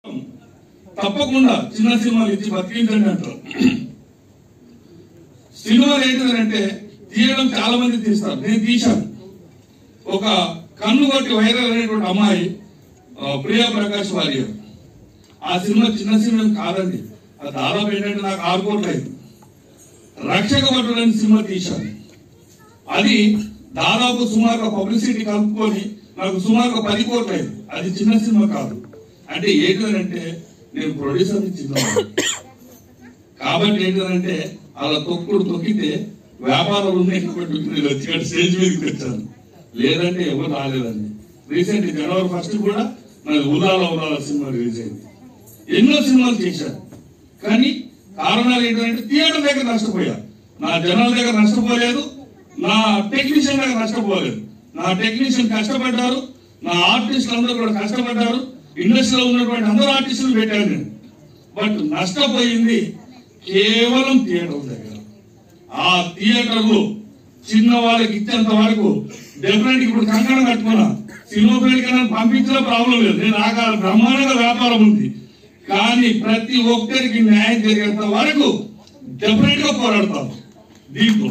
తప్పకుండా చిన్న సినిమాలు ఇచ్చి బతికించండి అంటారు సినిమాలు ఏంటంటే తీయడం చాలా మంది తీస్తారు నేను తీశాను ఒక కన్ను కొట్టి వైరల్ అనేటువంటి అమ్మాయి ఆ, ప్రియా ప్రకాష్ వారియర్ ఆ సినిమా చిన్న సినిమా కాదండి అది దాదాపు ఏంటంటే నాకు ఆరు కోట్లు అయింది రక్షక భటుడు అనే సినిమా తీశాను అది దాదాపు సుమారుగా పబ్లిసిటీ కలుపుకొని నాకు సుమారుగా పది కోట్లు అయింది అది చిన్న సినిమా కాదు అంటే ఏంటంటే నేను ప్రొడ్యూసర్ చిన్నవాడు కాబట్టి ఏంటంటే అలా తొక్కుడు తొక్కితే వ్యాపారాలు ఉన్నాయి కాబట్టి నేను వచ్చి ఇక్కడ స్టేజ్ మీదకి వచ్చాను లేదంటే ఎవరు రాలేదండి రీసెంట్ జనవరి ఫస్ట్ కూడా నాకు ఉదాల ఉదాల సినిమా రిలీజ్ అయింది ఎన్నో సినిమాలు చేశాను కానీ కారణాలు ఏంటంటే థియేటర్ దగ్గర నష్టపోయా నా జనాల దగ్గర నష్టపోలేదు నా టెక్నీషియన్ దగ్గర నష్టపోలేదు నా టెక్నీషియన్ కష్టపడ్డారు నా ఆర్టిస్టులు అందరూ కూడా కష్టపడ్డారు ఇండస్ట్రీలో ఉన్నటువంటి అందరు ఆర్టిస్టులు పెట్టాను నేను బట్ నష్టపోయింది కేవలం థియేటర్ దగ్గర ఆ థియేటర్లు చిన్న వాళ్ళకి ఇచ్చేంత వరకు డెఫినెట్ ఇప్పుడు కంకణం కట్టుకున్నా సినిమా ఫీల్డ్కి పంపించిన ప్రాబ్లం లేదు నేను నాకు ఆ బ్రహ్మాండంగా వ్యాపారం ఉంది కానీ ప్రతి ఒక్కరికి న్యాయం జరిగేంత వరకు డెఫినెట్ గా పోరాడతాను దీంట్లో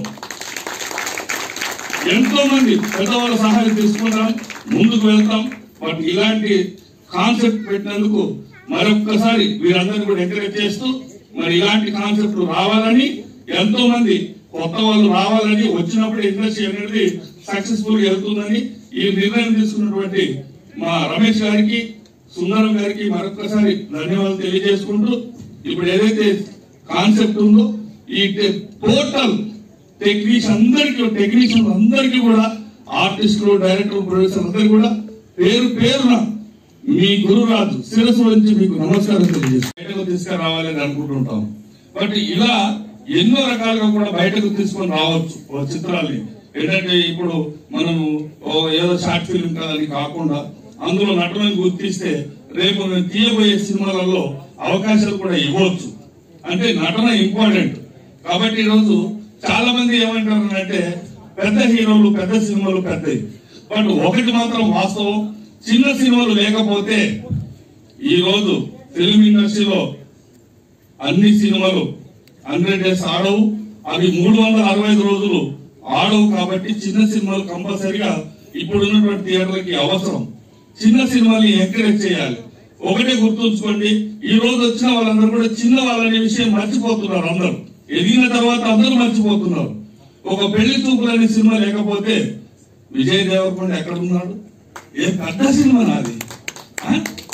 ఎంతో మంది పెద్దవాళ్ళ సహాయం తీసుకుంటాం ముందుకు వెళ్తాం బట్ ఇలాంటి కాన్సెప్ట్ పెట్టినందుకు మరొక్కసారి వీరందరినీ కూడా ఎంకరేజ్ చేస్తూ మరి ఇలాంటి కాన్సెప్ట్ రావాలని ఎంతో మంది కొత్త వాళ్ళు రావాలని వచ్చినప్పుడు ఇండస్ట్రీ అనేది సక్సెస్ఫుల్ గా వెళ్తుందని ఈ నిర్ణయం తీసుకున్నటువంటి మా రమేష్ గారికి సుందరం గారికి మరొకసారి ధన్యవాదాలు తెలియజేసుకుంటూ ఇప్పుడు ఏదైతే కాన్సెప్ట్ ఉందో ఈ టోటల్ టెక్నీషియన్ అందరికీ టెక్నీషియన్ అందరికీ కూడా ఆర్టిస్టులు డైరెక్టర్ ప్రొడ్యూసర్ అందరికీ కూడా పేరు పేరున మీ గురురాజు శిరస్సు నుంచి మీకు నమస్కారం తెలియజేస్తాను బయటకు తీసుకురావాలని అనుకుంటుంటాం బట్ ఇలా ఎన్నో రకాలుగా కూడా బయటకు తీసుకొని రావచ్చు ఓ చిత్రాల్ని ఏంటంటే ఇప్పుడు మనము ఓ ఏదో షార్ట్ ఫిల్మ్ కదని కాకుండా అందులో నటనను గుర్తిస్తే రేపు నేను తీయబోయే సినిమాలలో అవకాశాలు కూడా ఇవ్వచ్చు అంటే నటన ఇంపార్టెంట్ కాబట్టి ఈరోజు చాలా మంది ఏమంటారు అంటే పెద్ద హీరోలు పెద్ద సినిమాలు పెద్దవి బట్ ఒకటి మాత్రం వాస్తవం చిన్న సినిమాలు లేకపోతే ఈ రోజు ఫిల్మ్ ఇండస్ట్రీలో అన్ని సినిమాలు హండ్రెడ్ డేస్ ఆడవు అవి మూడు వందల అరవై ఐదు రోజులు ఆడవు కాబట్టి చిన్న సినిమాలు కంపల్సరిగా ఇప్పుడు ఉన్నటువంటి థియేటర్లకి అవసరం చిన్న సినిమాని ఎంకరేజ్ చేయాలి ఒకటే గుర్తుంచుకోండి ఈ రోజు వచ్చిన వాళ్ళందరూ కూడా చిన్న వాళ్ళనే విషయం మర్చిపోతున్నారు అందరూ ఎదిగిన తర్వాత అందరూ మర్చిపోతున్నారు ఒక పెళ్లి చూపులు అనే సినిమా లేకపోతే విజయ్ దేవరకొండ ఎక్కడ ఉన్నాడు ఏ పెద్ద సినిమా నాది ఆ?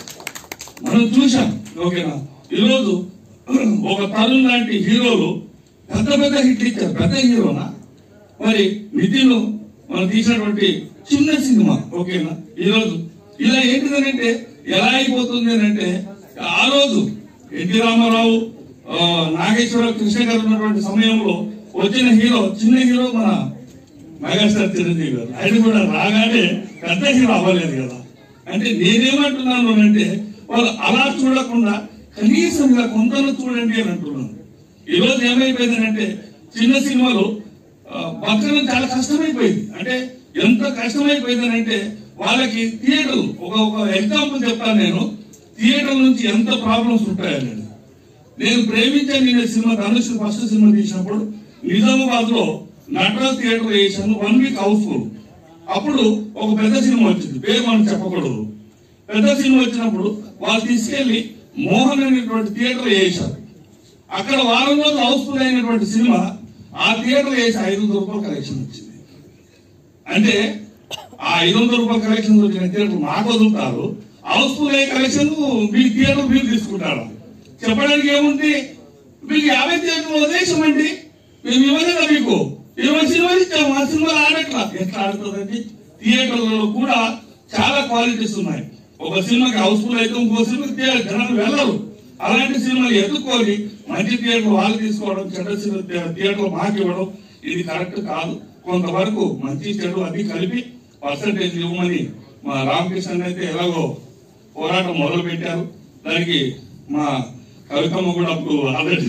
మనం చూశాం ఓకేనా ఈరోజు ఒక తరుణ్ లాంటి హీరోలు పెద్ద పెద్ద హిట్ ఇచ్చారు పెద్ద హీరోనా మరి నితిన్ మనం తీసినటువంటి చిన్న సినిమా ఓకేనా ఈరోజు ఇలా ఏంటిదనంటే ఎలా అయిపోతుంది అంటే ఆ రోజు ఎన్టీ రామారావు ఆ, నాగేశ్వరరావు కృష్ణ గారు ఉన్నటువంటి సమయంలో వచ్చిన హీరో చిన్న హీరో మన మెగాస్టార్ చిరంజీవి గారు ఆయన కూడా రాగానే పెద్ద హీరో అవ్వలేదు కదా అంటే నేనేమంటున్నాను అంటే వాళ్ళు అలా చూడకుండా కనీసం ఇలా కొంతలో చూడండి అని అంటున్నాను ఈ రోజు ఏమైపోయిందంటే చిన్న సినిమాలు ఆ, బతకడం చాలా కష్టమైపోయింది అంటే ఎంత కష్టమైపోయిందనంటే వాళ్ళకి థియేటర్ ఒక ఒక ఎగ్జాంపుల్ చెప్తాను నేను థియేటర్ నుంచి ఎంత ప్రాబ్లమ్స్ ఉంటాయని నేను ప్రేమించాను నేను సినిమా ధనుష్ ఫస్ట్ సినిమా తీసినప్పుడు నిజామాబాద్ లో నటరాజ్ థియేటర్ వేసాను వన్ వీక్ హౌస్ఫుల్ అప్పుడు ఒక పెద్ద సినిమా వచ్చింది పేరు మనం చెప్పకూడదు పెద్ద సినిమా వచ్చినప్పుడు వాళ్ళు తీసుకెళ్లి మోహన్ అనేటువంటి థియేటర్ వేసారు అక్కడ వారం రోజులు హౌస్ఫుల్ అయినటువంటి సినిమా ఆ థియేటర్ వేసి ఐదు వందల రూపాయల కలెక్షన్ వచ్చింది అంటే ఆ ఐదు వందల రూపాయల కలెక్షన్ వచ్చిన థియేటర్ మాకు వదులుతారు హౌస్ఫుల్ అయ్యే కలెక్షన్ మీ థియేటర్ మీరు తీసుకుంటారు చెప్పడానికి ఏముంది మీకు యాభై థియేటర్లు వదిలేసామండి మేము ఇవ్వలేదా మీకు ఇరవై సినిమాలు ఇచ్చాము ఆ సినిమాలు ఆడట్లా ఎట్లా ఆడుతుందండి థియేటర్లలో కూడా చాలా క్వాలిటీస్ ఉన్నాయి ఒక సినిమాకి హౌస్ఫుల్ అయితే ఇంకో సినిమాకి థియేటర్ జనాలు వెళ్ళరు అలాంటి సినిమాలు ఎదుర్కొని మంచి థియేటర్ వాళ్ళు తీసుకోవడం చెడ్డ సినిమా థియేటర్ మాకు ఇవ్వడం ఇది కరెక్ట్ కాదు కొంతవరకు మంచి చెడు అన్ని కలిపి పర్సంటేజ్ ఇవ్వమని మా రామకృష్ణ అయితే ఎలాగో పోరాటం మొదలు పెట్టారు దానికి మా కవితమ్మ కూడా అప్పుడు ఆల్రెడీ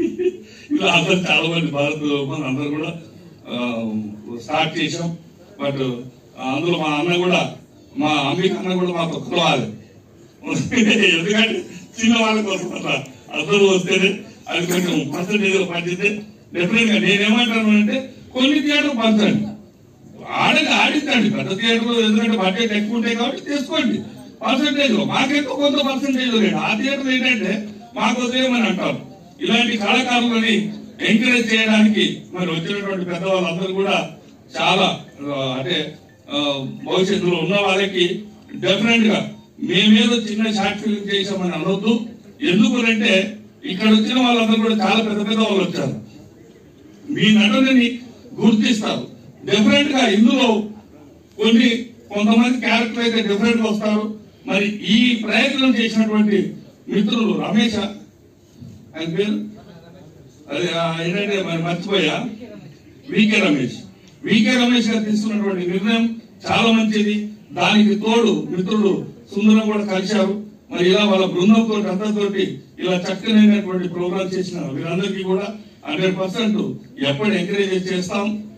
ఇలా అందరు చాలా మంది భారత్ మన అందరు కూడా ఆ, స్టార్ట్ చేశాం బట్ అందులో మా అన్న కూడా మా అంబిక అన్న కూడా మాతో కలవాలి ఎందుకంటే చిన్న వాళ్ళ కోసం అట్లా అందరూ వస్తేనే అది కొంచెం పర్సంటేజ్ పంచితే డెఫినెట్ గా నేనేమంటాను అంటే కొన్ని థియేటర్ పంచండి ఆడది ఆడించండి పెద్ద థియేటర్ ఎందుకంటే బడ్జెట్ ఎక్కువ ఉంటాయి కాబట్టి తీసుకోండి పర్సంటేజ్ మాకెంతో కొంత పర్సంటేజ్ లేదు ఆ థియేటర్ ఏంటంటే మాకు ఉదయమని అంటారు ఇలాంటి కళాకారులని ఎంకరేజ్ చేయడానికి మరి వచ్చినటువంటి పెద్దవాళ్ళందరూ కూడా చాలా ఆ, అంటే ఆ, భవిష్యత్తులో ఉన్న వాళ్ళకి డెఫినెట్ గా మేమేదో చిన్న షార్ట్ ఫిల్మ్ చేసామని అనొద్దు ఎందుకు అంటే ఇక్కడ వచ్చిన వాళ్ళందరూ కూడా చాలా పెద్ద పెద్ద వాళ్ళు వచ్చారు మీ నటనని గుర్తిస్తారు డిఫరెంట్ గా ఇందులో కొన్ని కొంతమంది క్యారెక్టర్ అయితే డిఫరెంట్ గా వస్తారు మరి ఈ ప్రయత్నం చేసినటువంటి మిత్రులు రమేష్ ఆయన పేరు అదే ఆ, ఏంటంటే మరి మర్చిపోయా వికే రమేష్ వికే రమేష్ గారు తీసుకున్నటువంటి నిర్ణయం చాలా మంచిది దానికి తోడు మిత్రులు సుందరం కూడా కలిశారు మరి ఇలా వాళ్ళ బృందంతో అందరితోటి ఇలా చక్కనైనటువంటి ప్రోగ్రామ్ చేసిన వీరందరికీ కూడా హండ్రెడ్ పర్సెంట్ ఎప్పుడు ఎంకరేజ్ చేస్తాం